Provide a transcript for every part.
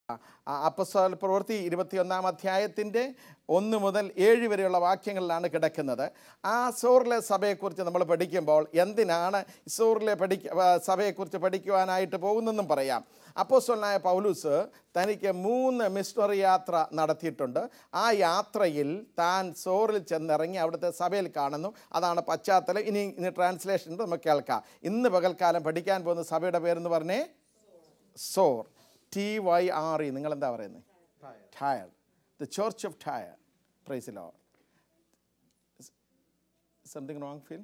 അപ്പസ്വല പ്രവൃത്തി ഇരുപത്തിയൊന്നാം അധ്യായത്തിൻ്റെ ഒന്ന് മുതൽ ഏഴ് വരെയുള്ള വാക്യങ്ങളിലാണ് കിടക്കുന്നത് ആ സോറിലെ സഭയെക്കുറിച്ച് നമ്മൾ പഠിക്കുമ്പോൾ എന്തിനാണ് സോറിലെ പഠിക്ക ആ, സഭയെക്കുറിച്ച് പഠിക്കുവാനായിട്ട് പോകുന്നെന്നും പറയാം അപ്പോസ്വലനായ പൗലൂസ് തനിക്ക് മൂന്ന് മിഷണറി യാത്ര നടത്തിയിട്ടുണ്ട് ആ യാത്രയിൽ താൻ സോറിൽ ചെന്നിറങ്ങി അവിടുത്തെ സഭയിൽ കാണുന്നു അതാണ് പശ്ചാത്തലം ഇനി ഇനി ട്രാൻസ്ലേഷൻ നമുക്ക് കേൾക്കാം ഇന്ന് പകൽക്കാലം പഠിക്കാൻ പോകുന്ന സഭയുടെ പേരെന്ന് പറഞ്ഞേ സോർ ടി വൈ ആർ ഇ നിങ്ങൾ എന്താ പറയുന്നത് Tyre the church of Tyre praise Lord something wrong feel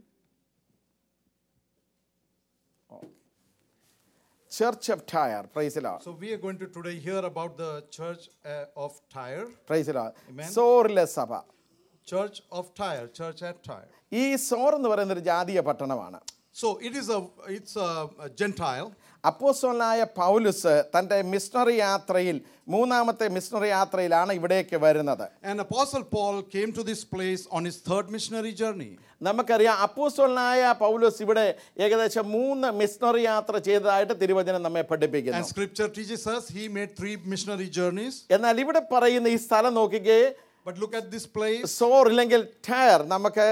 church of Tyre praise Lord So we are going to today hear about the church uh, of Tyre, praise Lord Amen. സോറിലെ സഭ church of Tyre, church at Tyre. ഈ സോർ എന്ന് പറയുന്ന ഒരു ജാതീയ പട്ടണമാണ് So it is a it's a, a Gentile, അപ്പോസ്തലനായ പൗലുസ് തൻ്റെ മിഷണറി യാത്രയിൽ മൂന്നാമത്തെ മിഷണറി യാത്രയിലാണ് ഇവിടേക്ക് വരുന്നത് and Apostle Paul came to this place on his third missionary journey. നമുക്കറിയാം അപ്പോസ്തലനായ പൗലോസ് ഇവിടെ ഏകദേശം മൂന്ന് മിഷണറി യാത്ര ചെയ്തതായിട്ട് തിരുവചനം നമ്മെ And പഠിപ്പിക്കുന്നു Scripture teaches us he made three missionary journeys. എന്നാൽ ഇവിടെ പറയുന്ന ഈ സ്ഥലം നോക്കിക്കേ But look at this place. സോർ ഇല്ലെങ്കിൽ ടയർ നമുക്ക്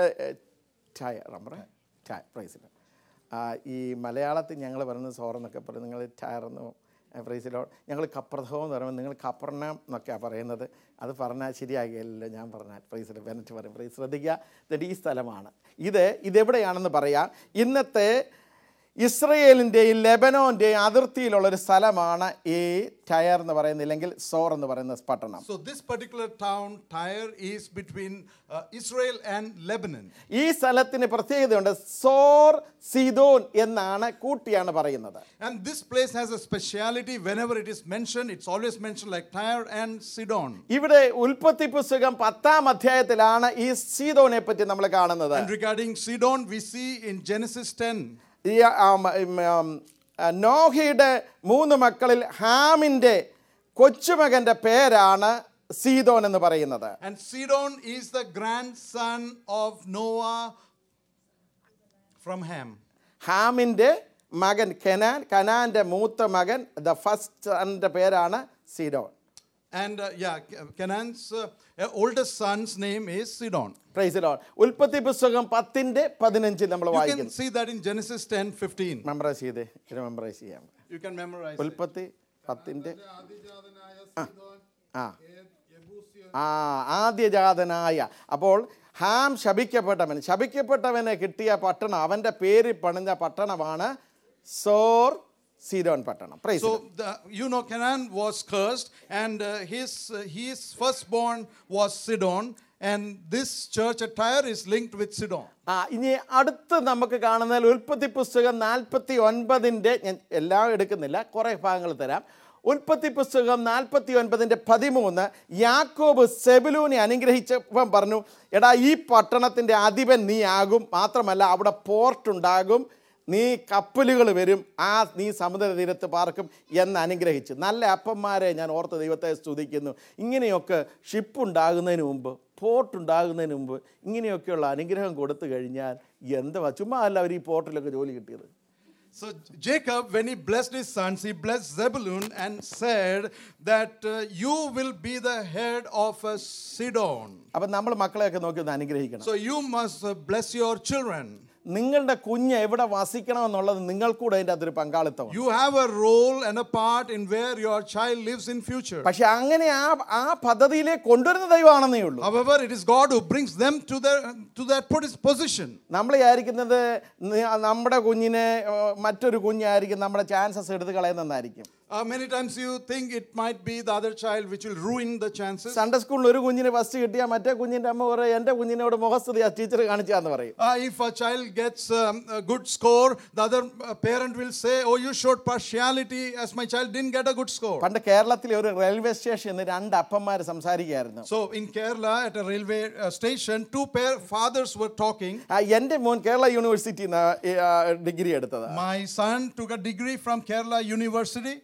ടയർ നമ്മുടെ ടയർ പ്രൈസിലോ ഈ മലയാളത്തിൽ ഞങ്ങൾ പറയുന്നത് സോർ എന്നൊക്കെ പറയും നിങ്ങൾ ടയർ എന്ന് പ്രൈസിലോ ഞങ്ങൾ കപ്രധോ എന്ന് പറയുമ്പോൾ നിങ്ങൾ കപ്രണം എന്നൊക്കെയാണ് പറയുന്നത് അത് പറഞ്ഞാൽ ശരിയാകില്ലല്ലോ ഞാൻ പറഞ്ഞാൽ പ്രൈസിൽ ബെനറ്റ് പറയും പ്രൈസ് ശ്രദ്ധിക്കുക എന്നിട്ട് ഈ സ്ഥലമാണ് ഇത് ഇതെവിടെയാണെന്ന് പറയാം ഇന്നത്തെ ഇസ്രയേലിൻ്റെയും ലെബനോൻ്റെയും അതിർത്തിയിലുള്ള ഒരു സ്ഥലമാണ് ഈ ടയർ എന്ന് പറയുന്ന ഇല്ലെങ്കിൽ സോർ എന്ന് പറയുന്ന പട്ടണം So this particular town, Tyre, is between uh, Israel and Lebanon. ഈ സ്ഥലത്തിന് പ്രത്യേകതയുണ്ട് സോർ സീതോൻ എന്നാണ് കൂട്ടിയാണ് പറയുന്നത് And this place has a speciality. Whenever it is mentioned, it's always mentioned like Tyre and Sidon. ഇവിടെ ഉൽപ്പത്തി പുസ്തകം പത്താം അധ്യായത്തിലാണ് ഈ സീതോനെ പറ്റി നമ്മൾ കാണുന്നത് And regarding Sidon, we see in Genesis 10. ഈ ആം, ഉം, ആം, ആ, നോഹയുടെ മൂന്ന് മക്കളിൽ ഹാമിൻ്റെ കൊച്ചുമകൻ്റെ പേരാണ് സീതോൻ എന്ന് പറയുന്നത് And Sidon is the grandson of Noah from Ham. ഹാമിൻ്റെ മകൻ കെനാൻ കനാൻ്റെ മൂത്ത മകൻ ദ ഫസ്റ്റ് സൻ്റെ പേരാണ് Sidon And uh, yeah, Canaan's uh, oldest son's name is Sidon. Praise Lord ഉൽപ്പത്തി പുസ്തകം പത്തിൻ്റെ പതിനഞ്ചിൽ നമ്മൾ You വായിക്കുന്നു can see that in Genesis 10 15. മെമ്പറൈസ് ചെയ്തേ ഇത് മെമ്പറൈസ് ചെയ്യാം You can memorize it. ഉൽപ്പത്തി പത്തിൻ്റെ ആദിജാതനായ സീദോൻ ആ യെബൂസ്യൻ ആ ആദ്യജാതനായ അപ്പോൾ ഹാം ശപിക്കപ്പെട്ടവൻ ശപിക്കപ്പെട്ടവന് കിട്ടിയ പട്ടണം അവൻ്റെ പേര് പണിഞ്ഞ പട്ടണമാണ് സോർ സീരോൻ പട്ടണം praise So the, you know Canaan was cursed, and uh, his uh, his firstborn was Sidon, and this church at Tyre is linked with Sidon. ആ ഇനി അടുത്ത് നമുക്ക് കാണുന്നതിൽ ഉൽപ്പത്തി പുസ്തകം നാൽപ്പത്തി ഒൻപതിൻ്റെ ഞാൻ എല്ലാം എടുക്കുന്നില്ല കുറേ ഭാഗങ്ങൾ തരാം ഉൽപ്പത്തി പുസ്തകം നാൽപ്പത്തി ഒൻപതിൻ്റെ പതിമൂന്ന് യാക്കോബ് സെബുലൂനെ അനുഗ്രഹിച്ചപ്പം പറഞ്ഞു എടാ ഈ പട്ടണത്തിൻ്റെ അധിപൻ നീ ആകും മാത്രമല്ല അവിടെ പോർട്ടുണ്ടാകും നീ കപ്പലുകൾ വരും ആ നീ സമുദ്ര തീരത്ത് പാർക്കും എന്ന് അനുഗ്രഹിച്ചു നല്ല അപ്പന്മാരെ ഞാൻ ഓർത്ത ദൈവത്തെ സ്തുതിക്കുന്നു ഇങ്ങനെയൊക്കെ ഷിപ്പ് ഉണ്ടാകുന്നതിന് മുമ്പ് പോർട്ട് ഉണ്ടാകുന്നതിന് മുമ്പ് ഇങ്ങനെയൊക്കെയുള്ള അനുഗ്രഹം കൊടുത്തു കഴിഞ്ഞാൽ എന്തുവാ ചുമ്മാ അല്ല അവർ ഈ പോർട്ടിലൊക്കെ ജോലി കിട്ടിയത് So Jacob, when he blessed his sons, he blessed Zebulun and said that uh, you will be the head of a Sidon. അപ്പം നമ്മൾ മക്കളെയൊക്കെ നോക്കി ഒന്ന് അനുഗ്രഹിക്കണം So you must uh, bless your children. നിങ്ങളുടെ കുഞ്ഞ് എവിടെ വസിക്കണമെന്നുള്ളത് നിങ്ങൾക്കൂടെ അതിൻ്റെ അകത്തൊരു പങ്കാളിത്തമാണ് You have a role and a part in where your child lives in future. പക്ഷെ അങ്ങനെ ആ ആ പദ്ധതിയിലേക്ക് കൊണ്ടുവരുന്ന ദൈവമാണെന്നേ ഉള്ളൂ However, it is God who brings them to their to that pos- position. നമ്മൾ വിചാരിക്കുന്നത് നി- നമ്മുടെ കുഞ്ഞിനെ ഏർ, മറ്റൊരു കുഞ്ഞായിരിക്കും നമ്മുടെ ചാൻസസ് എടുത്ത് കളയുന്നതായിരിക്കും Uh, many times you think it might be the other child which will ruin the chances. Sunday സ്കൂളിൽ ഒരു കുഞ്ഞിന് ഫസ്റ്റ് കിട്ടിയാൽ മറ്റേ കുഞ്ഞിൻ്റെ അമ്മ പറയും എൻ്റെ കുഞ്ഞിനോട് മുഖസ്തുതി ആ ടീച്ചർ കാണിച്ചാന്ന് പറയും Uh, if a child gets um, a good score, the other uh, parent will say, "Oh, you showed partiality as my child didn't get a good score." പണ്ട് കേരളത്തിലെ ഒരു റെയിൽവേ സ്റ്റേഷനിൽ രണ്ട് അപ്പന്മാർ സംസാരിക്കുകയായിരുന്നു So in Kerala, at a railway uh, station, two pair fathers were talking. ആ, എൻ്റെ മോൻ കേരള യൂണിവേഴ്സിറ്റിയിൽ നിന്ന് ഡിഗ്രി എടുത്തത് My son took a degree from Kerala University.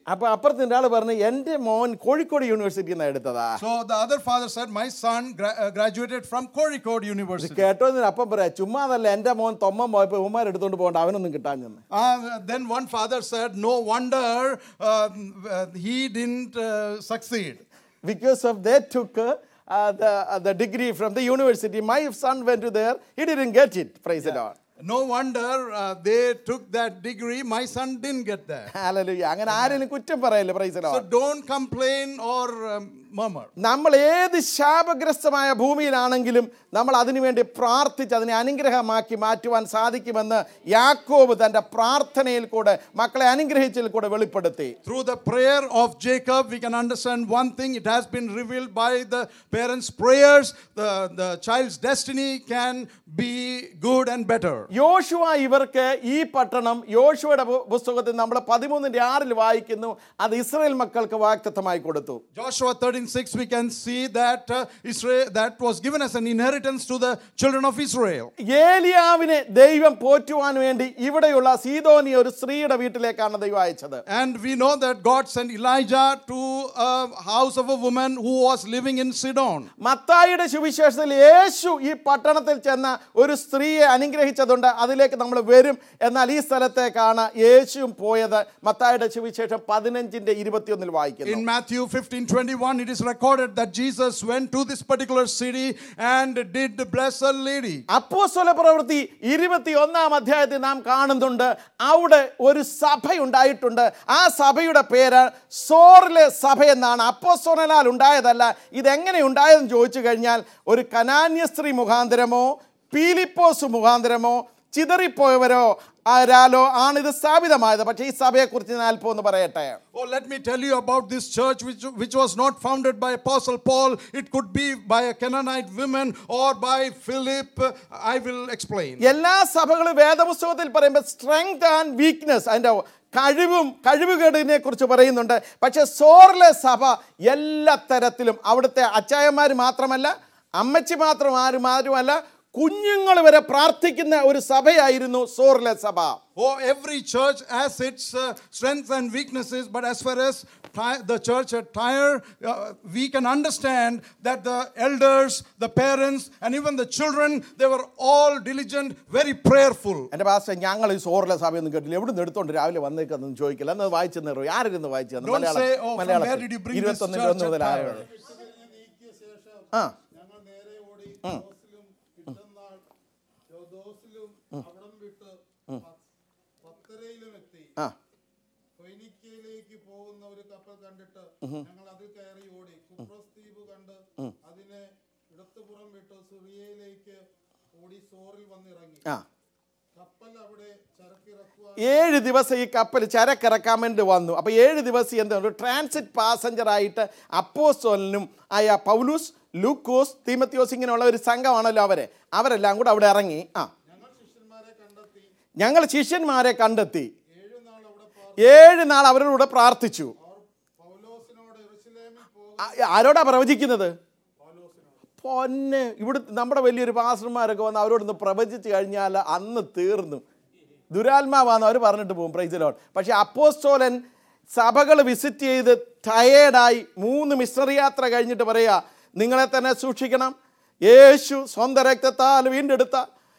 അപ്പൊ അപ്പുറത്തിന്റെ ആള് പറഞ്ഞു എൻ്റെ മോൻ കോഴിക്കോട് യൂണിവേഴ്സിറ്റിയിൽ നിന്ന് എടുത്തതാ So the other father said, My son gra- uh, graduated from Kozhikode University. കേട്ടോ അപ്പം പറയാ ചുമ്മാതല്ല എൻ്റെ മോൻ തൊമ്മൻ പോയപ്പോ ഉമ്മാർ എടുത്തോണ്ട് പോകണ്ട അവനൊന്നും കിട്ടാൻ ചെന്ന് Uh, then one father said, No wonder um, uh, he didn't uh, succeed. because of they took uh, uh, the, uh, the degree from the university. My son went to there, he didn't get it. Praise the Lord. No wonder uh, they took that degree. My son didn't get that. Hallelujah. അങ്ങനെ ആരെങ്കിലും കുറ്റം പറയല്ലേ praise So don't complain or um, murmur. നമ്മൾ ഏത് ശാപഗ്രസ്തമായ ഭൂമിയിലാണെങ്കിലും നമ്മൾ അതിനുവേണ്ടി പ്രാർത്ഥിച്ച് അതിനെ അനുഗ്രഹമാക്കി മാറ്റുവാൻ സാധിക്കുമെന്ന് യാക്കോബ് തൻ്റെ പ്രാർത്ഥനയിൽ കൂടെ മക്കളെ അനുഗ്രഹിച്ചതിൽ കൂടെ വെളിപ്പെടുത്തി Through the prayer of Jacob, we can understand one thing. It has been revealed by the parents' prayers. The, the child's destiny can be good and better. യോശുവ ഇവർക്ക് ഈ പട്ടണം യോശുവയുടെ പു- പുസ്തകത്തിൽ നമ്മൾ പതിമൂന്നിൻ്റെ ആറിൽ വായിക്കുന്നു അത് ഇസ്രായേൽ മക്കൾക്ക് വാക്തത്വമായി കൊടുത്തു Joshua 13:6 we can see that uh, Israel that was given as an inheritance to the children of Israel. ഏലിയാവിനെ ദൈവം പോറ്റുവാൻ വേണ്ടി ഇവിടെയുള്ള സീതോനി ഒരു സ്ത്രീയുടെ വീട്ടിലേക്കാണ് ദൈവം അയച്ചത് And we know that God sent Elijah to a house of a woman who was living in Sidon. മത്തായിയുടെ സുവിശേഷത്തിൽ യേശു ഈ പട്ടണത്തിൽ ചെന്ന ഒരു സ്ത്രീയെ അനുഗ്രഹിച്ചതുണ്ട് അതിലേക്ക് നമ്മൾ വരും എന്നാൽ ഈ സ്ഥലത്തേക്കാണ് യേശുവും പോയത് മത്തായിയുടെ സുവിശേഷം പതിനഞ്ചിന്റെ ഇരുപത്തിയൊന്നിൽ വായിക്കുന്നു In Matthew 15:21 it is recorded that Jesus went to this particular city and did bless a lady. അപ്പോസ്തല പ്രവൃത്തി ഇരുപത്തി ഒന്നാം അധ്യായത്തിൽ നാം കാണുന്നുണ്ട് അവിടെ ഒരു സഭയുണ്ടായിട്ടുണ്ട് ആ സഭയുടെ പേര് സോറിലെ സഭ എന്നാണ് അപ്പോസ്തോനാൽ ഉണ്ടായതല്ല ഇതെങ്ങനെ ഉണ്ടായതെന്ന് ചോദിച്ചു കഴിഞ്ഞാൽ ഒരു കനാന്യ സ്ത്രീ മുഖാന്തരമോ പീലിപ്പോസ് മുഖാന്തരമോ ചിതറിപ്പോയവരോ ആരാലോ ആണ് ഇത് സ്ഥാപിതമായത് പക്ഷേ ഈ സഭയെക്കുറിച്ച് ഞാൻ അല്പം ഒന്ന് പറയട്ടെ Oh, let me tell you about this church which, which was not founded by Apostle Paul. It could be by a Canaanite woman or by Philip. I will explain. എല്ലാ സഭകളും വേദപുസ്തകത്തിൽ പറയുമ്പോൾ സ്ട്രെങ്ത് ആൻഡ് വീക്ക്നെസ് അതിൻ്റെ കഴിവും കഴിവുകേടിനെ കുറിച്ച് പറയുന്നുണ്ട് പക്ഷേ സോറിലെ സഭ എല്ലാ തരത്തിലും അവിടുത്തെ അച്ചായന്മാർ മാത്രമല്ല അമ്മച്ചി മാത്രം ആരും ആരുമല്ല കുഞ്ഞുങ്ങൾ വരെ പ്രാർത്ഥിക്കുന്ന ഒരു സഭയായിരുന്നു സോറിലെ സഭ Oh, every church has its uh, strengths and weaknesses, but as far as Ty- the church at Tyre, uh, we can understand that the elders, the parents, and even the children, they were all diligent, very prayerful. എൻ്റെ pastor ഞങ്ങൾ ഈ സോറിലെ സഭയൊന്നും കേട്ടില്ല എവിടെ നിന്ന് എടുത്തോണ്ട് രാവിലെ വന്നേക്കൊന്നും ചോദിക്കില്ല എന്നത് വായിച്ചു നേരം ആരിരുന്ന് വായിച്ചു തന്നു Don't say, "Oh, from where did you bring this ഇരുപത്തൊന്നിൽ church ഒന്ന് at മുതൽ ആറ് Tyre?" വരെ കഴിഞ്ഞ് നീക്കിയ ശേഷം ആ ഞങ്ങൾ നേരെ ഓടി ദോസിലും പിറ്റന്നാൾ ദോസിലും അവിടം വിട്ട് പ- പത്തരയിലും എത്തി ആ ഫൊയ്നിക്കയിലേക്ക് പോകുന്ന ഒരു കപ്പൽ കണ്ടിട്ട് ഞങ്ങൾ അതിൽ കയറി ഓടി കുപ്രസ് ദ്വീപ് കണ്ട് അതിനെ ഇടത്തുപുറം വിട്ട് സിറിയയിലേക്ക് ഓടി സോറിൽ വന്നിറങ്ങി ആ കപ്പൽ അവിടെ ചരക്കിറക്കുവാൻ ഏഴ് ദിവസം ഈ കപ്പൽ ചരക്കിറക്കാൻ വേണ്ടി വന്നു അപ്പോൾ ഏഴ് ദിവസം എന്താണ് ഒരു ട്രാൻസിറ്റ് പാസഞ്ചറായിട്ട് അപ്പോസ്തോലിനും ആയ പൗലൂസ് ലൂക്കോസ് തീമത്യോസ് ഇങ്ങനെയുള്ള ഒരു സംഘമാണല്ലോ അവരെ അവരെല്ലാം കൂടെ അവിടെ ഇറങ്ങി ആ ഞങ്ങൾ ശിഷ്യന്മാരെ കണ്ടെത്തി ഞങ്ങൾ ശിഷ്യന്മാരെ കണ്ടെത്തി ഏഴു നാൾ അവിടെ പാർ ഏഴ് നാൾ അവരുടെ കൂടെ പ്രാർത്ഥിച്ചു അവർ പൗലോസിനോട് എറുസലേമിൽ പോകുക ആ- ആരോടാ പ്രവചിക്കുന്നത് പൗലോസിനോട് പൊന്നെ ഇവിടെ നമ്മുടെ വലിയൊരു പാസ്റ്റർമാരൊക്കെ വന്ന് അവരോടൊന്ന് പ്രവചിച്ച് കഴിഞ്ഞാൽ അന്ന് തീർന്നു ദുരാത്മാവാന്ന് അവർ പറഞ്ഞിട്ട് പോകും പ്രൈസിലോൺ പക്ഷേ അപ്പോസ്റ്റോലൻ സഭകൾ വിസിറ്റ് ചെയ്ത് ടയേർഡായി മൂന്ന് മിഷണറി യാത്ര കഴിഞ്ഞിട്ട് പറയുക നിങ്ങളെ തന്നെ സൂക്ഷിക്കണം യേശു സ്വന്തം രക്തത്താൽ വീണ്ടെടുത്ത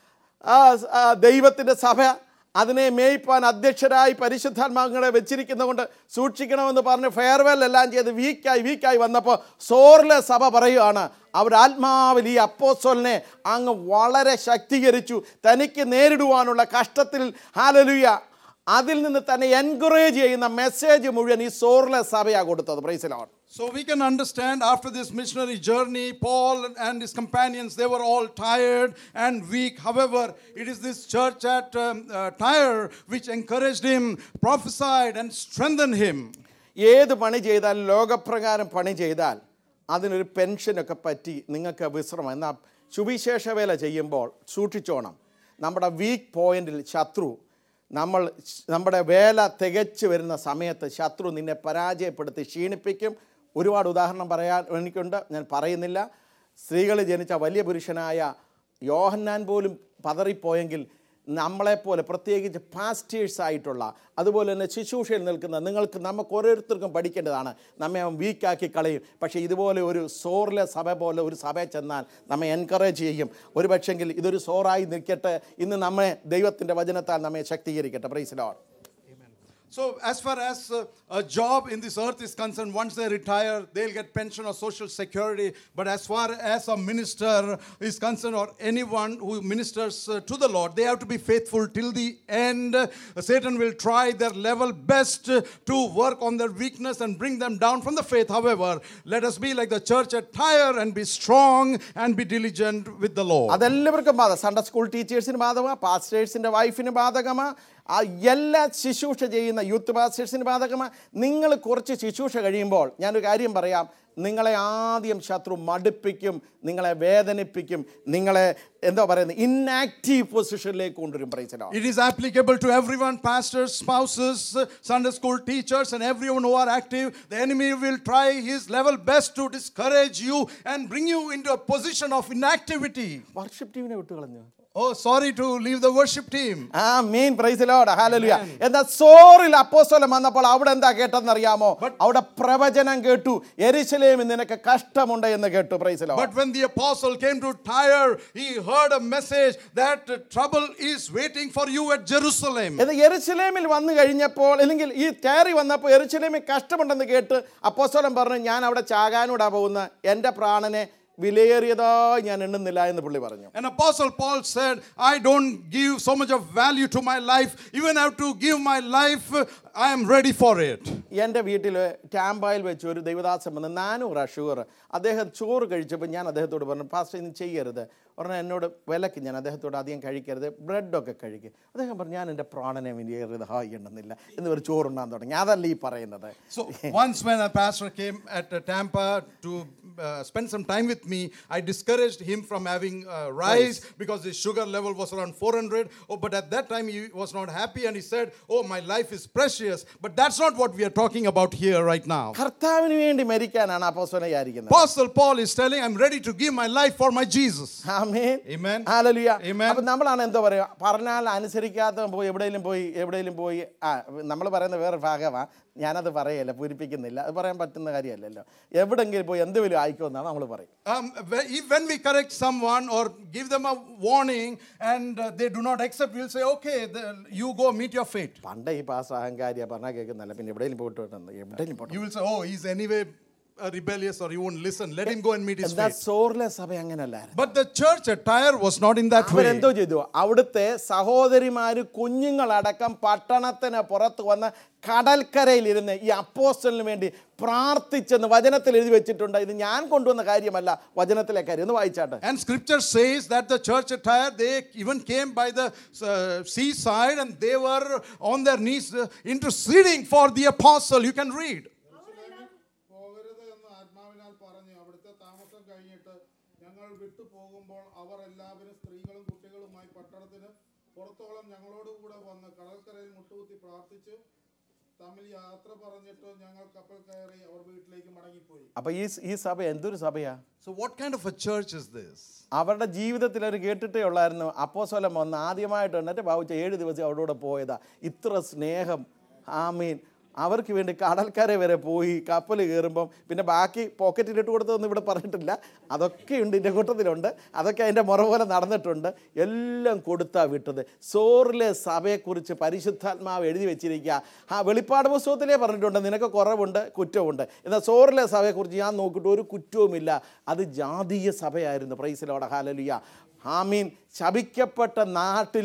ആ ആ ദൈവത്തിൻ്റെ സഭ അതിനെ മേയ്പ്പാൻ അധ്യക്ഷരായി പരിശുദ്ധാത്മാക്കളെ വെച്ചിരിക്കുന്നതുകൊണ്ട് സൂക്ഷിക്കണമെന്ന് പറഞ്ഞ് ഫെയർവെൽ എല്ലാം ചെയ്ത് വീക്കായി വീക്കായി വന്നപ്പോൾ സോറിലെ സഭ പറയുകയാണ് അവർ ആത്മാവിൽ ഈ അപ്പോസോലിനെ അങ്ങ് വളരെ ശക്തീകരിച്ചു തനിക്ക് നേരിടുവാനുള്ള കഷ്ടത്തിൽ ഹാലലുയ അതിൽ നിന്ന് തന്നെ എൻകറേജ് ചെയ്യുന്ന മെസ്സേജ് മുഴുവൻ ഈ സോറിലെ സഭയാണ് കൊടുത്തത് പ്രൈസിലാണ് So we can understand after this missionary journey, Paul and his companions, they were all tired and weak. However, it is this church at um, uh, Tyre which encouraged him, prophesied, and strengthened him. ഏത് പണി ചെയ്താൽ ലോകപ്രകാരം പണി ചെയ്താൽ അതിനൊരു പെൻഷനൊക്കെ പറ്റി നിങ്ങൾക്ക് വിശ്രമം എന്നാൽ സുവിശേഷ വേല ചെയ്യുമ്പോൾ സൂക്ഷിച്ചോണം നമ്മുടെ വീക്ക് പോയിന്റിൽ ശത്രു നമ്മൾ നമ്മുടെ വേല തികച്ചു വരുന്ന സമയത്ത് ശത്രു നിന്നെ പരാജയപ്പെടുത്തി ക്ഷീണിപ്പിക്കും ഒരുപാട് ഉദാഹരണം പറയാൻ എനിക്കുണ്ട് ഞാൻ പറയുന്നില്ല സ്ത്രീകൾ ജനിച്ച വലിയ പുരുഷനായ യോഹന്നാൻ പോലും പതറിപ്പോയെങ്കിൽ നമ്മളെപ്പോലെ പ്രത്യേകിച്ച് പാസ്റ്റേഴ്സ് ആയിട്ടുള്ള അതുപോലെ തന്നെ ശുശ്രൂഷയിൽ നിൽക്കുന്ന നിങ്ങൾക്ക് നമുക്ക് ഓരോരുത്തർക്കും പഠിക്കേണ്ടതാണ് നമ്മെ അവൻ വീക്കാക്കി കളയും പക്ഷേ ഇതുപോലെ ഒരു സോറിലെ സഭ പോലെ ഒരു സഭയിൽ ചെന്നാൽ നമ്മെ എൻകറേജ് ചെയ്യും ഒരു പക്ഷെങ്കിൽ ഇതൊരു സോറായി നിൽക്കട്ടെ ഇന്ന് നമ്മെ ദൈവത്തിൻ്റെ വചനത്താൽ നമ്മെ ശക്തീകരിക്കട്ടെ praise Lord So, as far as uh, a job in this earth is concerned, once they retire, they'll get pension or social security. But as far as a minister is concerned, or anyone who ministers uh, to the Lord, they have to be faithful till the end. Uh, Satan will try their level best uh, to work on their weakness and bring them down from the faith. However, let us be like the church at Tyre and be strong and be diligent with the Lord. അതെല്ലാവർക്കും ബാധകം Sunday school ടീച്ചേഴ്സിന് ബാധകമാണ് പാസ്റ്റേഴ്സിൻ്റെ വൈഫിന് ബാധകമാണ് ആ എല്ലാ ശുശ്രൂഷ ചെയ്യുന്ന youth പാസ്റ്റേഴ്സിന് ബാധകമാണ് നിങ്ങൾ കുറച്ച് ശുശ്രൂഷ കഴിയുമ്പോൾ ഞാനൊരു കാര്യം പറയാം നിങ്ങളെ ആദ്യം ശത്രു മടുപ്പിക്കും നിങ്ങളെ വേദനിപ്പിക്കും നിങ്ങളെ എന്താ പറയുന്നത് ഇന്നാക്റ്റീവ് പൊസിഷനിലേക്ക് കൊണ്ടുവരും praise Lord It is applicable to everyone pastors, spouses, Sunday school teachers, and everyone who are active. The enemy will try his level best to discourage you and bring you into a position of inactivity. Worship ടീമിനെ വിട്ടു കളഞ്ഞു Oh, sorry to leave the worship team. ആ മീൻ പ്രൈസിലോട് ഹാലലുയ എന്നാൽ സോറിൽ അപ്പോസ്തലൻ വന്നപ്പോൾ അവിടെ എന്താ കേട്ടെന്നറിയാമോ അവിടെ പ്രവചനം കേട്ടു എരിശിലേമിൽ നിനക്ക് കഷ്ടമുണ്ട് എന്ന് കേട്ടു പ്രൈസിലോ But when the apostle came to Tyre, he heard a message that trouble is waiting for you at Jerusalem. ഇത് എരുസലേമിൽ വന്നു കഴിഞ്ഞപ്പോൾ അല്ലെങ്കിൽ ഈ കയറി വന്നപ്പോൾ എരുസലേമിൽ കഷ്ടമുണ്ടെന്ന് കേട്ട് അപ്പോസ്തലൻ പറഞ്ഞു ഞാൻ അവിടെ ചാകാനൂടാ പോകുന്ന എൻ്റെ പ്രാണനെ വിലയേറിയതായി ഞാൻ എണ്ണുന്നില്ല എന്ന് പുള്ളി പറഞ്ഞു And Apostle Paul said, I don't give so much of value to my life. Even I have to give my life, I am ready for it. എൻ്റെ വീട്ടിൽ ടാമ്പായിൽ വെച്ച് ഒരു ദൈവദാസൻ വന്ന് നാനൂറ് ഷുഗർ അദ്ദേഹം ചോറ് കഴിച്ചപ്പോൾ ഞാൻ അദ്ദേഹത്തോട് പറഞ്ഞു പാസ്റ്റർ ഇന്ന് ചെയ്യരുത് പറഞ്ഞാൽ എന്നോട് വിലക്ക് ഞാൻ അദ്ദേഹത്തോട് അധികം കഴിക്കരുത് ബ്രെഡൊക്കെ കഴിക്കും അദ്ദേഹം പറഞ്ഞു ഞാൻ എൻ്റെ പ്രാണനെ വിലയേറിയത് ഹായ് എണ്ണുന്നില്ല എന്ന് ഒരു ചോറുണ്ടാൻ തുടങ്ങി അതല്ല ഈ പറയുന്നത് So once when a pastor came at uh, Tampa to uh, spend some time with me, I discouraged him from having uh, rice because his sugar level was around 400. Oh, but at that time he was not happy and he said, "Oh, my life is precious." But that's not what we are talking about here right now. കർത്താവിന് വേണ്ടി മരിക്കാനാണ് അപ്പോസ്തലൻ വിചാരിക്കുന്നത് Apostle Paul is telling, "I'm ready to give my life for my Jesus." Amen Amen. Hallelujah Amen. അപ്പം നമ്മളാണ് എന്താ പറയുക പറഞ്ഞാൽ അനുസരിക്കാത്ത പോയി എവിടെയെങ്കിലും പോയി എവിടെയെങ്കിലും പോയി ആ നമ്മൾ പറയുന്ന വേറെ ഭാഗമാണ് ഞാനത് പറയല്ല പൂരിപ്പിക്കുന്നില്ല അത് പറയാൻ പറ്റുന്ന കാര്യമല്ലല്ലോ എവിടെങ്കിലും പോയി എന്തെങ്കിലും ആയിക്കോന്നാണ് നമ്മൾ പറയും Um, whe- if- when we correct someone or give them a warning and uh, they do not accept, we'll say, okay, the, you go meet your fate. പണ്ട് ഈ പാസ് അഹങ്കാരിയ പറഞ്ഞാൽ കേൾക്കുന്നില്ല പിന്നെ എവിടെയെങ്കിലും പോയിട്ട് വരണം എവിടെയെങ്കിലും പോട്ടെ You will say, oh, he's anyway uh, rebellious or he won't listen. Let him go and meet his എന്താ fate. സോറിലെ സഭ അങ്ങനല്ലായിരുന്നു But the church at Tyre was not in that way. അവരെന്തോ ചെയ്തു അവിടുത്തെ സഹോദരിമാര് കുഞ്ഞുങ്ങളടക്കം പട്ടണത്തിന് പുറത്ത് വന്ന് കടൽക്കരയിലിരുന്ന് ഈ അപ്പോസ്റ്റലിന് വേണ്ടി പ്രാർത്ഥിച്ചെന്ന് വചനത്തിൽ എഴുതി വെച്ചിട്ടുണ്ട് ഇത് ഞാൻ കൊണ്ടുവന്ന കാര്യമല്ല വചനത്തിലെ കാര്യം ഒന്ന് വായിച്ചാട്ടെ And scripture says that the church at Tyre, they even came by the uh, seaside and they were on their knees uh, interceding for the apostle. You can read. പോകരുത് എന്ന് ആത്മാവിനാൽ പറഞ്ഞ് അവിടുത്തെ താമസം കഴിഞ്ഞിട്ട് ഞങ്ങൾ വിട്ടു പോകുമ്പോൾ അവർ എല്ലാവരും സ്ത്രീകളും കുട്ടികളുമായി പട്ടണത്തിന് പുറത്തോളം ഞങ്ങളോടുകൂടെ വന്ന് കടൽക്കരയിൽ മുട്ടുകുത്തി പ്രാർത്ഥിച്ചു തമ്മിൽ യാത്ര പറഞ്ഞിട്ട് ഞങ്ങൾ കപ്പൽ കയറി അവർ വീട്ടിലേക്ക് മടങ്ങിപ്പോയി അപ്പൊ ഈ ഈ സഭ എന്തൊരു സഭയാ So, what kind of a church is this? അവരുടെ ജീവിതത്തിൽ അവർ കേട്ടിട്ടേ ഉള്ളായിരുന്നു അപ്പോസ്വലം വന്ന് ആദ്യമായിട്ട് എന്നിട്ട് ഭാവിച്ച ഏഴ് ദിവസം അവരുടെ കൂടെ പോയതാ ഇത്ര സ്നേഹം ആമീൻ അവർക്ക് വേണ്ടി കടൽക്കര വരെ പോയി കപ്പൽ കയറുമ്പം പിന്നെ ബാക്കി പോക്കറ്റിലിട്ട് കൊടുത്തതൊന്നും ഇവിടെ പറഞ്ഞിട്ടില്ല അതൊക്കെയുണ്ട് ഇതിൻ്റെ കൂട്ടത്തിലുണ്ട് അതൊക്കെ അതിൻ്റെ മുറ പോലെ നടന്നിട്ടുണ്ട് എല്ലാം കൊടുത്താ വിട്ടത് സോറിലെ സഭയെക്കുറിച്ച് പരിശുദ്ധാത്മാവ് എഴുതി വെച്ചിരിക്കുക ആ വെളിപ്പാട് പുസ്തകത്തിലേ പറഞ്ഞിട്ടുണ്ട് നിനക്ക് കുറവുണ്ട് കുറ്റമുണ്ട് എന്നാൽ സോറിലെ സഭയെക്കുറിച്ച് ഞാൻ നോക്കിയിട്ട് ഒരു കുറ്റവുമില്ല അത് ജാതീയ സഭയായിരുന്നു പ്രൈസിലോടെ ഹാലലിയ ആമീൻ ശപിക്കപ്പെട്ട നാട്ടിൽ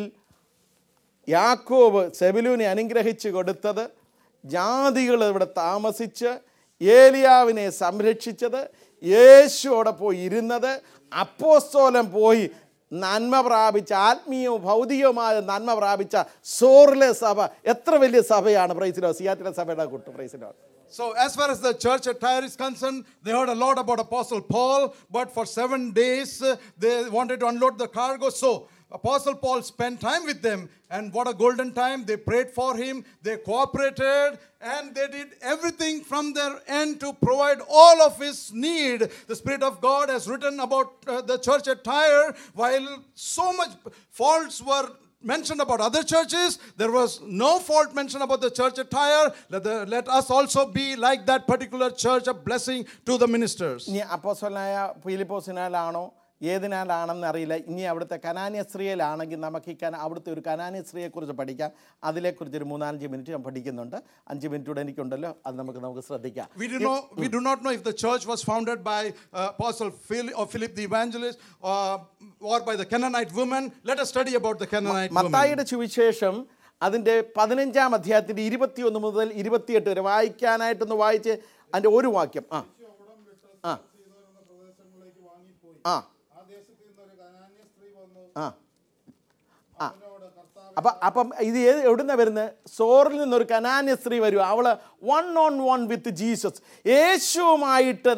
യാക്കോബ് സെബിലൂനെ അനുഗ്രഹിച്ചു കൊടുത്തത് ജാതികൾ ഇവിടെ താമസിച്ച് ഏലിയാവിനെ സംരക്ഷിച്ചത് യേശുവോടെ പോയി ഇരുന്നത് അപ്പോസ്തോലം പോയി നന്മ പ്രാപിച്ച ആത്മീയവും ഭൗതികവുമായ നന്മ പ്രാപിച്ച സോറിലെ സഭ എത്ര വലിയ സഭയാണ് പ്രൈസിലോ സിയാറ്റിലെ സഭയുടെ കൂട്ട് പ്രൈസിലോ So, as far as the church at Tyre is concerned, they heard a lot about Apostle Paul, but for seven days uh, they wanted to unload the cargo. So, Apostle Paul spent time with them, and what a golden time. They prayed for him, they cooperated, and they did everything from their end to provide all of his need. The Spirit of God has written about uh, the church at Tyre, while so much faults were mentioned about other churches. There was no fault mentioned about the church at Tyre. Let, the, let us also be like that particular church, a blessing to the ministers. ഇനി അപ്പോസ്വലനായ ഫിലിപ്പോസിനാലാണോ ഏതിനാലാണെന്ന് അറിയില്ല ഇനി അവിടുത്തെ കനാന്യ സ്ത്രീയിലാണെങ്കിൽ നമുക്ക് ഈ കന അവിടുത്തെ ഒരു കനാന്യ സ്ത്രീയെക്കുറിച്ച് പഠിക്കാം അതിനെക്കുറിച്ച് ഒരു മൂന്നാലഞ്ച് മിനിറ്റ് ഞാൻ പഠിക്കുന്നുണ്ട് അഞ്ച് മിനിറ്റ് കൂടെ എനിക്കുണ്ടല്ലോ അത് നമുക്ക് നമുക്ക് ശ്രദ്ധിക്കാം We do, know, we do not know if the church was founded by uh, Apostle Phil, or Philip the Evangelist uh, or by the Canaanite woman. Let us study about the Canaanite woman. മത്തായിയുടെ സുവിശേഷം അതിൻ്റെ പതിനഞ്ചാം അധ്യായത്തിൻ്റെ ഇരുപത്തിയൊന്ന് മുതൽ ഇരുപത്തിയെട്ട് വരെ വായിക്കാനായിട്ടൊന്ന് വായിച്ച് അതിൻ്റെ ഒരു വാക്യം ആ അവിടം വിട്ട് ആ. സീതോനെന്ന പ്രദേശങ്ങളിലേക്ക് വാങ്ങിപ്പോയി ആ ആ ദേശത്ത് നിന്ന് ഒരു കനാന്യ സ്ത്രീ വന്നു ആ അവനോട് കർത്താവ് അപ്പം അപ്പം ഇത് ഏത് എവിടുന്ന വരുന്നത് സോറിൽ നിന്നൊരു കനാന്യ സ്ത്രീ വരും അവൾ one on one with Jesus യേശുവുമായിട്ട്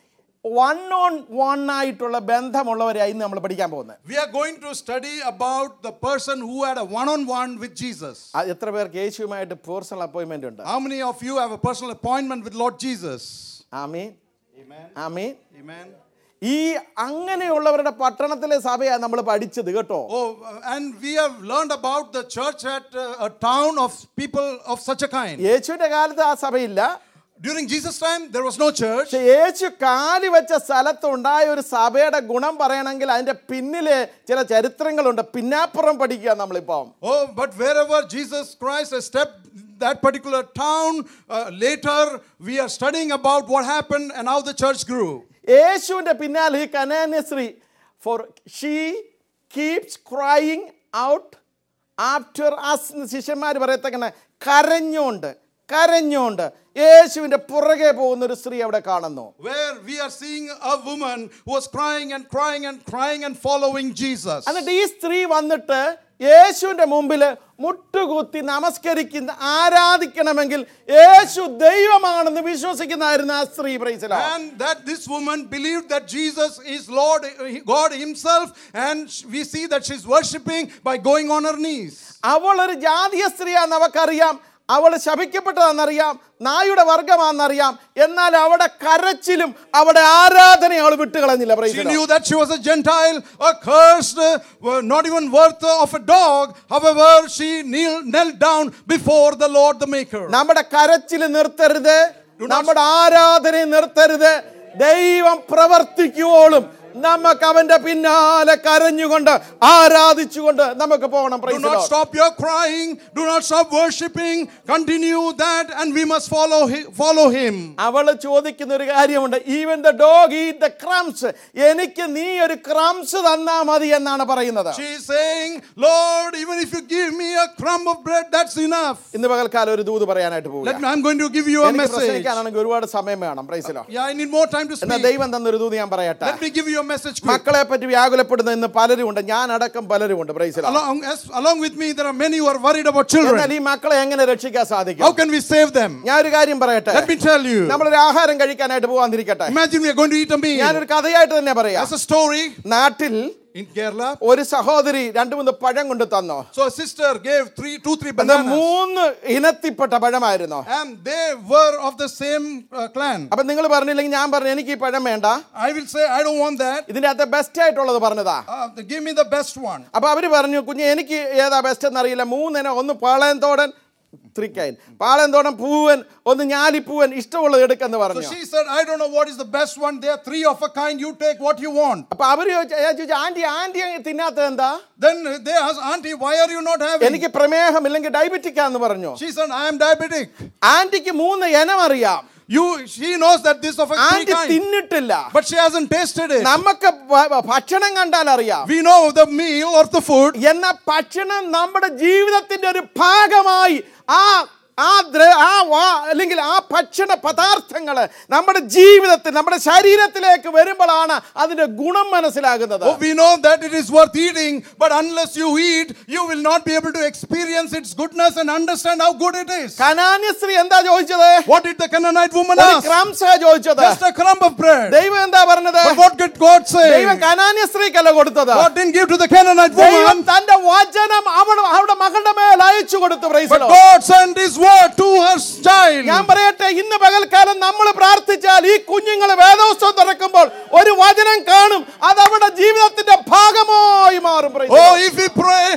വൺ ഓൺ വൺ ആയിട്ടുള്ള ബന്ധമുള്ളവരായി ഇന്ന് നമ്മൾ പഠിക്കാൻ പോകുന്നത് We are going to study about the person who had a one on one with Jesus. ആ, എത്ര പേർക്ക് യേശുവുമായിട്ട് പേഴ്സണൽ അപ്പോയിൻമെൻ്റ് ഉണ്ട് How many of you have a personal appointment with Lord Jesus? Amin Amen. Amin Amen. ഈ അങ്ങനെയുള്ളവരുടെ പട്ടണത്തിലെ സഭയാണ് നമ്മൾ പഠിച്ചത് കേട്ടോ Oh, uh, and we have learned about the church at uh, a town of people of such a kind. യേശുവിന്റെ കാലത്ത് ആ സഭയില്ല During Jesus' time, there was no church. പക്ഷെ യേശു കാലി വെച്ച സ്ഥലത്ത് ഉണ്ടായ ഒരു സഭയുടെ ഗുണം പറയണമെങ്കിൽ അതിന്റെ പിന്നിലെ ചില ചരിത്രങ്ങളുണ്ട് പിന്നാപ്പുറം പഠിക്കുക നമ്മളിപ്പം Oh, but wherever Jesus Christ has stepped that particular town, uh, later we are studying about what happened and how the church grew. യേശുവിന്റെ പിന്നാലെ ഈ കനാന്യശ്രീ for she keeps crying out after us ശിഷ്യന്മാർ പറയത്തക്കണ കരഞ്ഞോണ്ട് കരഞ്ഞോണ്ട് യേശുവിന്റെ പുറകെ പോകുന്ന ഒരു സ്ത്രീ അവിടെ കാണുന്നു Where we are seeing a woman who was crying and crying and crying and following Jesus. എന്നിട്ട് ഈ സ്ത്രീ വന്നിട്ട് യേശുവിന്റെ മുമ്പിൽ മുട്ടുകുത്തി നമസ്കരിക്കുന്ന ആരാധിക്കണമെങ്കിൽ യേശു ദൈവമാണെന്ന് വിശ്വസിക്കുന്നതായിരുന്നു ആ സ്ത്രീ പ്രൈസല And that this woman believed that Jesus is Lord, God Himself, and we see that she's worshiping by going on her knees. അവൾ ഒരു ജാതീയ സ്ത്രീയാണെന്ന് അവക്കറിയാം അവൾ ശപിക്കപ്പെട്ടതാണെന്നറിയാം നായുടെ വർഗമാണെന്നറിയാം എന്നാൽ അവിടെ കരച്ചിലും അവിടെ ആരാധന അവൾ വിട്ടുകളഞ്ഞില്ല She പ്രൈസല knew that she was a Gentile, accursed, uh, not even worth of a dog. However, she kneel- knelt down before the Lord the Maker. നമ്മുടെ കരച്ചിൽ നിർത്തരുത് നമ്മുടെ ആരാധന നിർത്തരുത് ദൈവം പ്രവർത്തിക്കുവോളും നമുക്ക് അവന്റെ പിന്നാലെ കരഞ്ഞുകൊണ്ട് ആരാധിച്ചുകൊണ്ട് നമുക്ക് പോകണം Do Praise the not Lord. stop your crying. Do not stop worshiping. Continue that, and we must follow hi- follow Him. അവള് ചോദിക്കുന്ന ഒരു കാര്യമുണ്ട് even the dog eat the crumbs എനിക്ക് നീ ഒരു ക്രംസ് തന്നാ മതി എന്നാണ് പറയുന്നത് She is saying, Lord, even if you give me a crumb of bread, that's enough. ഇന്ന് പകൽക്കാലം ഒരു ദൂത് പറയാനായിട്ട് Let പോകുക me, I'm going to give you a എനിക്ക് message. പ്രസംഗിക്കാനാണെങ്കിൽ ഒരുപാട് സമയം വേണം പ്രൈസിലോ Yeah, I need more time to എന്നാൽ speak. ദൈവം തന്നൊരു ദൂത് ഞാൻ പറയട്ടെ Let me give you a message quick. മക്കളെ പറ്റി വ്യാകുലപ്പെടുന്ന ഇന്ന് പലരും ഉണ്ട് ഞാൻ അടക്കം പലരും ഉണ്ട് പ്രൈസിലോ Along, as, along with me, there are many who are worried about എന്നാൽ children. ഈ മക്കളെ എങ്ങനെ രക്ഷിക്കാൻ സാധിക്കും How can we save them? ഞാൻ ഒരു കാര്യം പറയട്ടെ Let me tell you. നമ്മളൊരു ആഹാരം കഴിക്കാനായിട്ട് പോകാതിരിക്കട്ടെ Imagine we are going to eat a meal. ഞാനൊരു കഥയായിട്ട് തന്നെ പറയാം As a story നാട്ടിൽ in Kerala. ഒരു സഹോദരി രണ്ടു മൂന്ന് പഴം കൊണ്ട് തന്നോ So a sister gave three, two, three അത് bananas. മൂന്ന് ഇനത്തിൽപ്പെട്ട പഴമായിരുന്നു And they were of the same uh, clan. അപ്പൊ നിങ്ങൾ പറഞ്ഞില്ലെങ്കിൽ ഞാൻ പറഞ്ഞു എനിക്ക് ഈ പഴം വേണ്ട I will say, I don't want that. ഇതിന്റെ അകത്ത് ബെസ്റ്റ് ആയിട്ടുള്ളത് പറഞ്ഞതാ Uh, give me the best one. അപ്പൊ അവര് പറഞ്ഞു കുഞ്ഞ് എനിക്ക് ഏതാ ബെസ്റ്റ് എന്നറിയില്ല മൂന്നിനം ഒന്ന് പാളയന്തോടൻ ത്രിക്കൈൻ പാളയന്തോടൻ പൂവൻ ഒന്ന് ഞാലിപ്പൂവൻ ഇഷ്ടമുള്ളത് എടുക്കെന്ന് So പറഞ്ഞു she said, I don't know what is the best one. There are three of a kind. You take what you want. അപ്പൊ അവര് ചോദിച്ചു ഞാൻ ചോദിച്ചു ആന്റി ആന്റി തിന്നാത്തത് എന്താ Then they asked, Auntie, why are you not having? എനിക്ക് പ്രമേഹം ഇല്ലെങ്കിൽ ഡയബറ്റിക്കാന്ന് പറഞ്ഞു She said, I am diabetic. ആന്റിക്ക് മൂന്ന് ഇനം അറിയാം You, she knows that this of a three anti kind. തിന്നിട്ടില്ല But she hasn't tasted it. നമുക്ക് ഭ- ഭ- ഭക്ഷണം കണ്ടാൽ അറിയാം We know the meal or the food. എന്ന ഭക്ഷണം നമ്മുടെ ജീവിതത്തിന്റെ ഒരു ഭാഗമായി ആ ആ ദ്ര- ആ വാ- അല്ലെങ്കിൽ ആ ഭക്ഷണ പദാർത്ഥങ്ങൾ നമ്മുടെ ജീവിതത്തിൽ നമ്മുടെ ശരീരത്തിലേക്ക് വരുമ്പോഴാണ് അതിന്റെ ഗുണം മനസ്സിലാകുന്നത് Oh, we know that it is worth eating, but unless you eat, you will not be able to experience its goodness and understand how good it is. കനാന്യസ്ത്രീ എന്താ ചോദിച്ചത് What did the Canaanite woman ഒരു ask? ക്രംസാ ചോദിച്ചത് Just a crumb of bread. ദൈവം എന്താ പറഞ്ഞത് But what did God say? ദൈവം കനാന്യസ്ത്രീക്കല്ല കൊടുത്തത് God didn't give to the Canaanite ദൈവം woman, തന്റെ വചനം അവൾ അവളുടെ മകളുടെ മേൽ അയച്ചു കൊടുത്തു praise the but Lord. God sent His word to her child. ഞാൻ പറയട്ടെ ഇന്ന് പകൽക്കാലം നമ്മൾ പ്രാർത്ഥിച്ചാൽ ഈ കുഞ്ഞുങ്ങൾ വേദോത്സവം തുറക്കുമ്പോൾ ഒരു വചനം കാണും അത് അവരുടെ ജീവിതത്തിന്റെ ഭാഗമായി മാറും praise the Oh, Lord. if we pray, our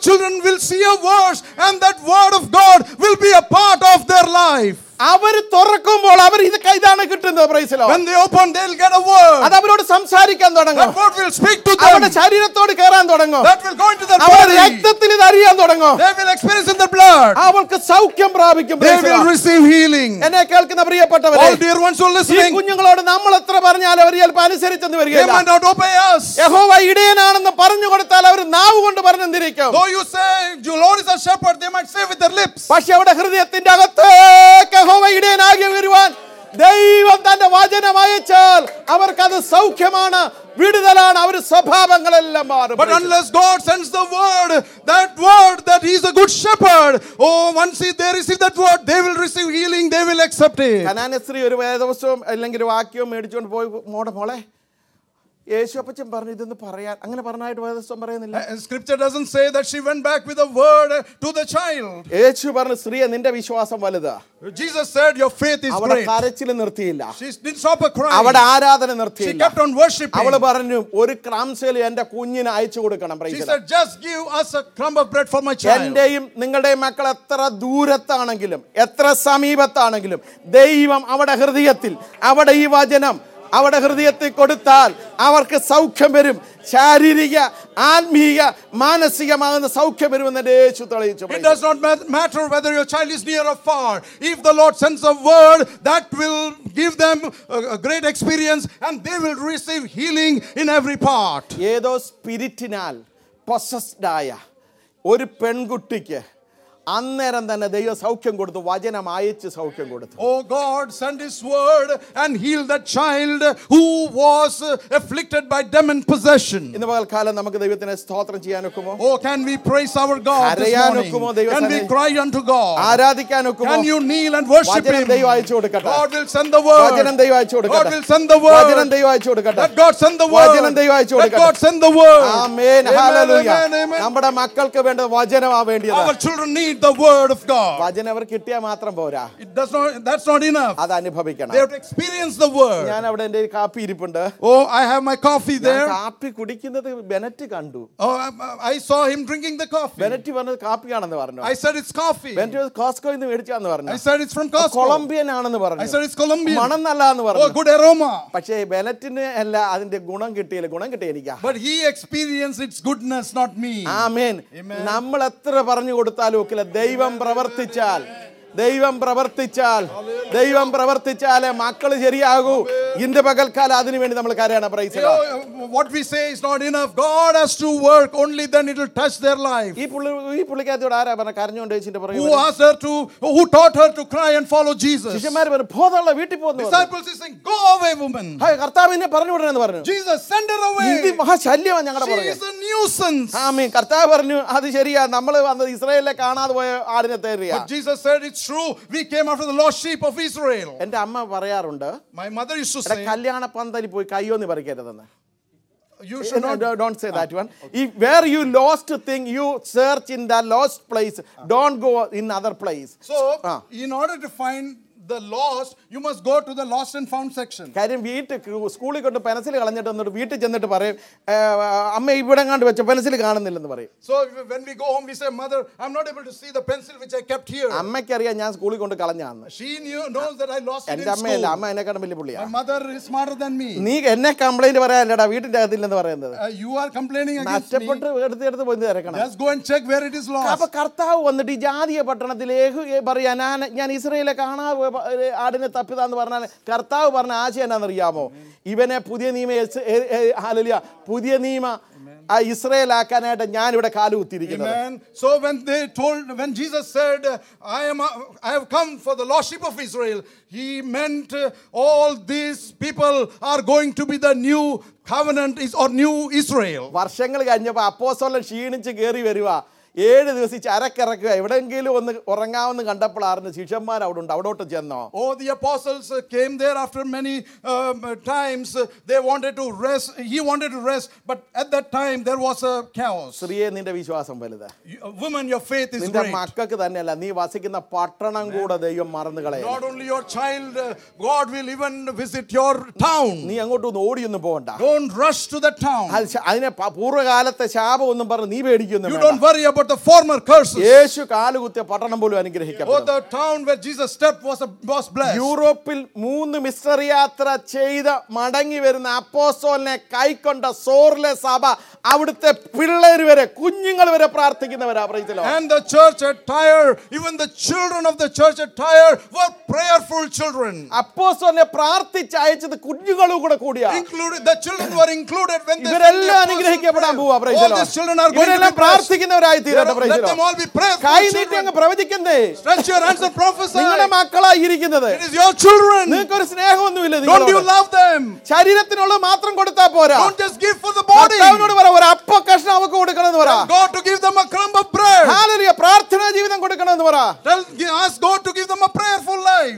children will see a verse, and that word of God will be a part of their life. അവർ തുറക്കുമ്പോൾ അവർ ഇത് ഇതാണ് കിട്ടുന്നത് പ്രൈസിലോ When they open, they'll get a word. അത് അവരോട് സംസാരിക്കാൻ തുടങ്ങും That word will speak to അവരുടെ them. ശരീരത്തോട് കയറാൻ തുടങ്ങും That will go into their അവരുടെ body. രക്തത്തിൽ ഇത് അറിയാൻ തുടങ്ങും They will experience in the blood. അവൾക്ക് സൗഖ്യം പ്രാപിക്കും They praise the will Lord. receive healing. എന്നെ കേൾക്കുന്ന പ്രിയപ്പെട്ടവരെ All dear ones who are ഈ listening, കുഞ്ഞുങ്ങളോട് നമ്മൾ എത്ര പറഞ്ഞാലും അവർ ചിലപ്പോൾ അനുസരിച്ചെന്ന് they വരികയില്ല might not obey us. യഹോവ ഇടയനാണെന്ന് പറഞ്ഞു കൊടുത്താൽ അവർ നാവ് കൊണ്ട് പറഞ്ഞെന്തിരിക്കും Though you say, "Your Lord is a shepherd, they might say with their lips. പക്ഷെ അവിടെ ഹൃദയത്തിന്റെ അകത്തേക്ക് യഹോവ ഇടയനാകി വരുവാൻ ദൈവം തന്റെ വചനം അയച്ചാൽ അവർക്കത് സൗഖ്യമാണ് വിടുതലാണ് അവർ സ്വഭാവങ്ങളെല്ലാം മാറും But unless God sends the word, that word that He is a good shepherd, oh, once he- they receive that word, they will receive healing, they will accept it. കനാന സ്ത്രീ ഒരു വേദവസവും അല്ലെങ്കിൽ ഒരു വാക്യവും മേടിച്ചുകൊണ്ട് പോയി മോടെ മോളെ യേശു അപ്പച്ചൻ പറഞ്ഞു ഇതൊന്ന് പറയാൻ അങ്ങനെ പറഞ്ഞായിട്ട് വേദവസ്വം പറയുന്നില്ല Uh, Scripture doesn't say that she went back with a word uh, to the child. യേശു പറഞ്ഞു സ്ത്രീയെ നിന്റെ വിശ്വാസം വലുതാ Jesus said, Your faith is അവിടെ great. കരച്ചിൽ നിർത്തിയില്ല She didn't stop her crying. അവിടെ ആരാധന She നിർത്തിയില്ല kept on worshiping. അവള് പറഞ്ഞു ഒരു ക്രാംസേൽ എന്റെ കുഞ്ഞിന് അയച്ചു കൊടുക്കണം praise She the Lord." said, Just give us a crumb of bread for my child. എന്റെയും നിങ്ങളുടെയും മക്കൾ എത്ര ദൂരത്താണെങ്കിലും എത്ര സമീപത്താണെങ്കിലും ദൈവം അവിടെ ഹൃദയത്തിൽ അവിടെ ഈ വചനം അവിടെ ഹൃദയത്തിൽ കൊടുത്താൽ അവർക്ക് സൗഖ്യം വരും ശാരീരിക ആത്മീയ മാനസികമാകുന്ന സൗഖ്യം വരുമെന്ന് എൻ്റെ യേശു തെളിയിച്ചു It does not ma- matter whether your child is near or far. If the Lord sends a word, that will give them a, a great experience and they will receive healing in every part. ഏതോ സ്പിരിറ്റിനാൽ പൊസസ്ഡായ ഒരു പെൺകുട്ടിക്ക് അന്നേരം തന്നെ ദൈവം സൗഖ്യം കൊടുത്തു വചനം അയച്ച് സൗഖ്യം കൊടുത്തു Oh God, send His word and heal that child who was uh, afflicted by demon possession. ഇന്ന് പകൽക്കാലം നമുക്ക് ദൈവത്തിനെ സ്തോത്രം ചെയ്യാനൊക്കുമോ Oh, can we praise our God this കരയാനൊക്കുമോ morning? ദൈവസന്നിധി? Can we cry unto God? ആരാധിക്കാനൊക്കുമോ Can you kneel and worship വചനം Him? ദൈവം അയച്ചു കൊടുക്കട്ടെ God will send the word. വചനം ദൈവം അയച്ചു God കൊടുക്കട്ടെ will send the word. വചനം ദൈവം അയച്ചു കൊടുക്കട്ടെ Let God send the വചനം word. ദൈവം അയച്ചു Let കൊടുക്കട്ടെ God send the word. Amen Amen, hallelujah amen, amen. നമ്മുടെ മക്കൾക്ക് വേണ്ട വചനമാ വേണ്ടിയത് Our children need the word of God. വചനം അവർ കിട്ടിയാൽ മാത്രം പോരാ It does not. That's not enough. അത് അനുഭവിക്കണം They have to experience the word. ഞാൻ അവിടെ എൻ്റെ ഒരു കാപ്പി ഇരിപ്പുണ്ട് Oh, I have my coffee ഞാൻ there. കാപ്പി കുടിക്കുന്നത് ബെനറ്റ് കണ്ടു Oh, I, I saw him drinking the coffee. Bennett പറഞ്ഞത് കാപ്പിയാണെന്ന് പറഞ്ഞു I said it's coffee. Bennett കോസ്കോയിൽ നിന്ന് മേടിച്ചാന്ന് പറഞ്ഞു I said it's from Costco. Colombian ആണെന്ന് I പറഞ്ഞു said it's Colombian. മണം നല്ല എന്ന് Oh, പറഞ്ഞു good aroma. പക്ഷേ ബെനറ്റിന് അല്ല അതിന്റെ ഗുണം കിട്ടിയില്ല ഗുണം കിട്ടിയ എനിക്കാ But he experienced its goodness, not me. ആമേൻ നമ്മൾ എത്ര പറഞ്ഞു കൊടുത്താലും ഒക്കില്ല ദൈവം പ്രവർത്തിച്ചാൽ ദൈവം പ്രവർത്തിച്ചാൽ ദൈവം പ്രവർത്തിച്ചാലേ മക്കള് ശരിയാകൂ ഇന്റെ പകൽക്കാലം അതിനു വേണ്ടി നമ്മൾ കരയാണ് praise You know, what we say is not enough. God has to work. Only then it will touch their life. ഈ പുള്ളി ഈ പുള്ളിക്കകത്തോട് ആരാ പറഞ്ഞ കരഞ്ഞോണ്ട് ചേച്ചിന്റെ Who പുറകെ asked her to? Who taught her to cry and follow Jesus? ശിഷ്യന്മാർ പറഞ്ഞു ബോധമുള്ള വീട്ടിൽ പോകുന്നു Disciples is saying, "Go away, woman." കർത്താവിനെ പറഞ്ഞു വിടണമെന്ന് പറഞ്ഞു Jesus, send her ഇത് away. മഹാശല്യമാണ് ഞങ്ങളുടെ She പുറകെ is a nuisance. ആമീൻ കർത്താവ് പറഞ്ഞു അത് ശരിയാ നമ്മൾ വന്നത് ഇസ്രായേലിലെ കാണാതെ പോയ ആടിനെ തേറിയാ But Jesus said, "It's true. We came after the lost sheep of Israel." എന്റെ അമ്മ പറയാറുണ്ട് My mother used to എടാ, say, കല്യാണ പന്തലിൽ പോയി കയ്യൊന്ന് പറിക്കരുതെന്ന് "You should No, not." no, don't say that one. If where you lost a thing, you search in the lost place. Don't go in other place. So, Ah. in order to find the lost, you must go to the lost and found section. കാര്യം വീട്ടിൽ സ്കൂളിൽ കൊണ്ട് pencil കളഞ്ഞിട്ട് വന്നിട്ട് വീട്ടിൽ ചെന്നിട്ട് പറയും "ഏ, അമ്മ ഇവിടെ കണ്ട് വെച്ച പെൻസിൽ കാണുന്നില്ലെന്ന് പറയും So when we go home, we say, "Mother, I'm not able to see the pencil which I kept here." അമ്മയ്ക്കറിയാം ഞാൻ സ്കൂളിൽ കൊണ്ട് കളഞ്ഞാന്ന് She knew, knows that I lost it എന്റെ in അമ്മയല്ല school. അമ്മ എന്നെക്കാളും വലിയ പുള്ളിയാ My mother is smarter than me. നീ എന്നെ complaint പറയാനല്ലടാ വീട്ടിന്റെ അകത്തില്ലെന്ന് പറയുന്നത് Uh, you are complaining against me. നഷ്ടപ്പെട്ട് എടുത്ത് എടുത്ത് പോയി തിരക്കണം Just go and check where it is അപ്പൊ lost. കർത്താവ് വന്നിട്ട് ഈ ജാതീയ പട്ടണത്തിൽ ഏഹു പറയാ ഞാൻ ഞാൻ ഇസ്രയേലെ കാണാതെ പോയ പ- ഏ, ആടിനെ തപ്പിതാന്ന് പറഞ്ഞാൽ കർത്താവ് പറഞ്ഞ ആശയം എന്നാണെന്നറിയാമോ ഇവനെ പുതിയ നിയമ എസ്- ഏ- ഏ, ഹല്ലേലൂയ, പുതിയ നിയമ ആ ഇസ്രയേലാക്കാനായിട്ട് ഞാൻ ഇവിടെ കാല് കുത്തിയിരിക്കുന്നത് Amen. So when they told, when Jesus said, "I am, uh, I have come for the lost sheep of Israel," he meant uh, all these people are going to be the new covenant is or new Israel. വർഷങ്ങൾ കഴിഞ്ഞപ്പോൾ അപ്പോസ്തലൻ ക്ഷീണിച്ച് കയറി വരുക ഏഴ് ദിവസം ചരക്കിറക്കുക എവിടെയെങ്കിലും ഒന്ന് ഉറങ്ങാമെന്ന് കണ്ടപ്പോഴായിരുന്നു ശിഷ്യന്മാർ അവിടെ ഉണ്ട് അവിടോട്ട് ചെന്നോ Oh, the apostles uh, came there after many um, times. Uh, they wanted to rest. He wanted to rest, but at that time there was a chaos. സ്ത്രീയെ നിന്റെ വിശ്വാസം വലുത് You- uh, Woman, your faith is നിന്റെ great. മക്കൾക്ക് തന്നെയല്ല നീ വസിക്കുന്ന പട്ടണം കൂടെ ദൈവം മറന്നു കളയും Not only your child, uh, God will even visit your town. നീ അങ്ങോട്ടൊന്ന് ഓടിയൊന്നും പോകണ്ട Don't rush to the town. അത് ശ- അതിനെ പ- പൂർവ്വകാലത്തെ ശാപം ഒന്നും പറഞ്ഞ് നീ പേടിക്കൊന്നും You വേണ്ട. don't worry about about the former curses. യേശു കാലുകുത്തിയ പട്ടണം പോലും Oh, അനുഗ്രഹിക്കപ്പെട്ടു the town where Jesus stepped was, a, was blessed. യൂറോപ്പിൽ മൂന്ന് മിസ്റ്ററി യാത്ര ചെയ്ത് മടങ്ങി വരുന്ന അപ്പോസ്തോലിനെ കൈക്കൊണ്ട സോറിലെ സഭ അവിടുത്തെ പിള്ളേർ വരെ കുഞ്ഞുങ്ങൾ വരെ പ്രാർത്ഥിക്കുന്നവരാ പ്രൈസിലോ And the church at Tyre, even the children of the church at Tyre were prayerful children. അപ്പോസ്തോലിനെ പ്രാർത്ഥിച്ച് അയച്ചത് കുഞ്ഞുങ്ങളും കൂടെ കൂടിയാ Included, the children were included when they ഇവരെല്ലാം sent the അനുഗ്രഹിക്കപ്പെടാൻ apostle പോവാ prayer. praise the All Lord. these children are going to ഇവരെല്ലാം be blessed. പ്രാർത്ഥിക്കുന്നവരായി തീരട്ടെ Let praise the them Lord. all be prayerful കൈ നീട്ടി children. അങ്ങ് പ്രവചിക്കുന്നേ Stretch your hands and prophesy. നിങ്ങളുടെ മക്കളായി ഇരിക്കുന്നത് It is your children. നിങ്ങൾക്ക് ഒരു സ്നേഹമൊന്നുമില്ല Don't you നിങ്ങളോട്. love them? ശരീരത്തിനുള്ളത് മാത്രം കൊടുത്താ പോരാ Don't just give for the body. ഭർത്താവിനോട് പറ ഒരു അപ്പ കഷ്ണം അവക്ക് കൊടുക്കണമെന്ന് പറ God to give them a crumb of bread. ഹാലലിയ പ്രാർത്ഥനാ ജീവിതം കൊടുക്കണമെന്ന് പറ Tell, ask God to give them a prayerful life.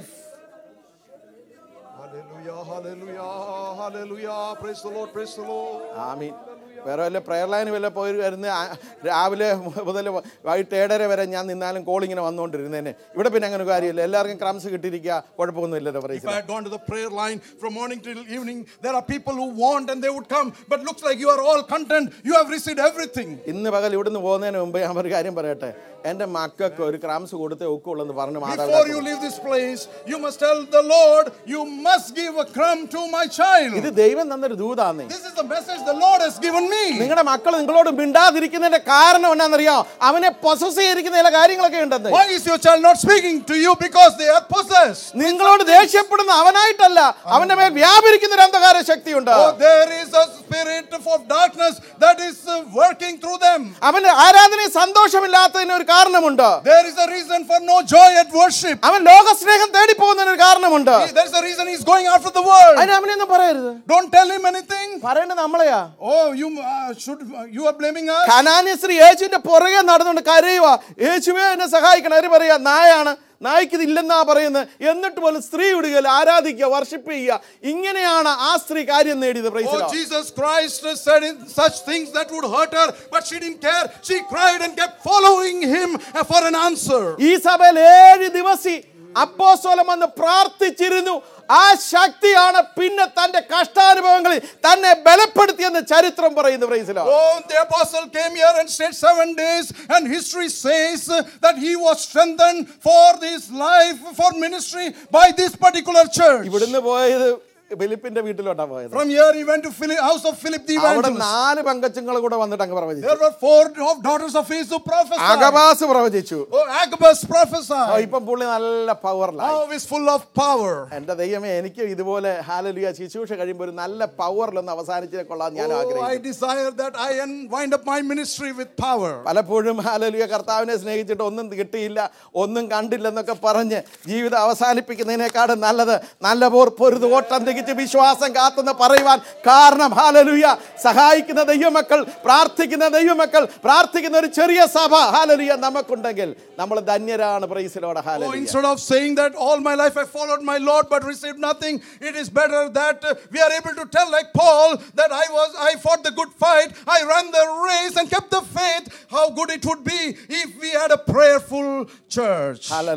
Hallelujah, hallelujah, hallelujah. Praise the Lord, praise the Lord. ആമീൻ വേറെ വല്ല പ്രയർ ലൈന് വല്ല പോയി വരുന്ന ആ- രാവിലെ മുതൽ വൈകിട്ട് ഏഴര വരെ ഞാൻ നിന്നാലും കോളിങ്ങനെ വന്നുകൊണ്ടിരുന്നേനെ ഇവിടെ പിന്നെ അങ്ങനെ ഒരു കാര്യമില്ല എല്ലാവർക്കും ക്രംസ് കിട്ടിയിരിക്കുക കുഴപ്പമൊന്നുമില്ലല്ലോ If I പറയും had gone to the prayer line from morning till evening, there are people who want and they would come, but looks like you are all content. You have received everything. ഇന്ന് പകൽ ഇവിടുന്ന് പോകുന്നതിന് മുമ്പ് ഞാൻ ഒരു കാര്യം പറയട്ടെ എൻ്റെ മക്കൾക്ക് ഒരു ക്രാംസ് കൊടുത്തേ ഒക്കുള്ളൂ എന്ന് പറഞ്ഞു Before you മാതാപിതാക്കൾ leave this place, you must tell the Lord, you must give a crumb to my child. ഇത് ദൈവം തന്നൊരു ദൂതാന്നേ This is the message the Lord has given me. നിങ്ങളുടെ മക്കൾ നിങ്ങളോട് മിണ്ടാതിരിക്കുന്നതിന്റെ കാരണം എന്നാണെന്നറിയോ അവനെ പൊസസ് ചെയ്തിരിക്കുന്ന ചില കാര്യങ്ങളൊക്കെ ഉണ്ടെന്ന് Why is your child not speaking to you? Because they are possessed. നിങ്ങളോട് ദേഷ്യപ്പെടുന്ന അവനായിട്ടല്ല അവന്റെ മേൽ വ്യാപരിക്കുന്ന ഒരു അന്ധകാര ശക്തിയുണ്ട് Oh, there is a spirit of darkness that is uh, working through them. അവന്റെ ആരാധനയിൽ സന്തോഷമില്ലാത്തതിന് ഒരു കാരണമുണ്ട് There is a reason for no joy at worship. അവൻ ലോകസ്നേഹം തേടി പോകുന്നതിന് ഒരു കാരണമുണ്ട് There's a reason he's going after the world. അതിന് അവനെയൊന്നും പറയരുത് Don't tell him anything. പറയേണ്ടത് നമ്മളെയാ Oh, you uh, should. Uh, you are blaming us. കനാന്യശ്രീ യേശുവിന്റെ പുറകെ നടന്നുകൊണ്ട് കരയുക യേശുവേ എന്നെ സഹായിക്കണം അവര് പറയാ നായാണ് നായ്ക്ക് ഇത് ഇല്ലെന്നാ പറയുന്നത് എന്നിട്ട് പോലും സ്ത്രീ വിടുകയില്ല ആരാധിക്കുക വർഷിപ്പ് ചെയ്യുക ഇങ്ങനെയാണ് ആ സ്ത്രീ കാര്യം നേടിയത് praise Oh, Jesus Christ said in such things that would hurt her, but she didn't care. She cried and kept following him uh, for an answer. ഈ സഭയിൽ ഏഴ് ദിവസി അപ്പോസ്തലൻ വന്ന് പ്രാർത്ഥിച്ചിരുന്നു ആ ശക്തിയാണ് പിന്നെ തന്റെ കഷ്ടാനുഭവങ്ങളിൽ തന്നെ ബലപ്പെടുത്തിയെന്ന് ചരിത്രം പറയുന്നു പ്രൈസിലോ Oh, the apostle came here and stayed seven days, and history says uh, that he was strengthened for this life, for ministry by this particular church. ഇവിടുന്ന് പോയത് ഫിലിപ്പിന്റെ വീട്ടിലോട്ടാ പോയത് From here, he went to Philip, house of Philip the അവിടെ evangelist. നാല് പങ്കച്ചങ്ങൾ കൂടെ വന്നിട്ട് അങ്ങ് പ്രവചിച്ചു There were four of daughters of his who prophesied. Agabus പ്രവചിച്ചു Oh, Agabus ആ, prophesied. ഇപ്പം പുള്ളി നല്ല പവറിലായി Now is full of power. എന്റെ ദൈവമേ എനിക്ക് ഇതുപോലെ ഹാലലിയ ശുശ്രൂഷ കഴിയുമ്പോൾ ഒരു നല്ല പവറിലൊന്ന് അവസാനിച്ചേ കൊള്ളാൻ ഞാൻ Oh, I ആഗ്രഹിക്കുന്നു desire that I en- wind up my ministry with power. പലപ്പോഴും ഹാലലിയ കർത്താവിനെ സ്നേഹിച്ചിട്ട് ഒന്നും കിട്ടിയില്ല ഒന്നും കണ്ടില്ലെന്നൊക്കെ പറഞ്ഞ് ജീവിതം അവസാനിപ്പിക്കുന്നതിനേക്കാളും നല്ലത് നല്ല പോർ പൊരുത് ഓട്ടം തികച്ച് വിശ്വാസം കാത്തുന്ന പറയുവാൻ കാരണം ഹാലലുയ സഹായിക്കുന്ന ദൈവമക്കൾ പ്രാർത്ഥിക്കുന്ന ദൈവമക്കൾ പ്രാർത്ഥിക്കുന്ന ഒരു ചെറിയ സഭ ഹാലലുയ നമുക്കുണ്ടെങ്കിൽ നമ്മൾ ധന്യരാണ് പ്രൈസിലോടെ Oh, hallelujah instead of saying that all my life I followed my Lord but received nothing, it is better that uh, we are able to tell, like Paul, that I was I fought the good fight, I ran the race and kept the faith. How good it would be if we had a prayerful church. Hallelujah.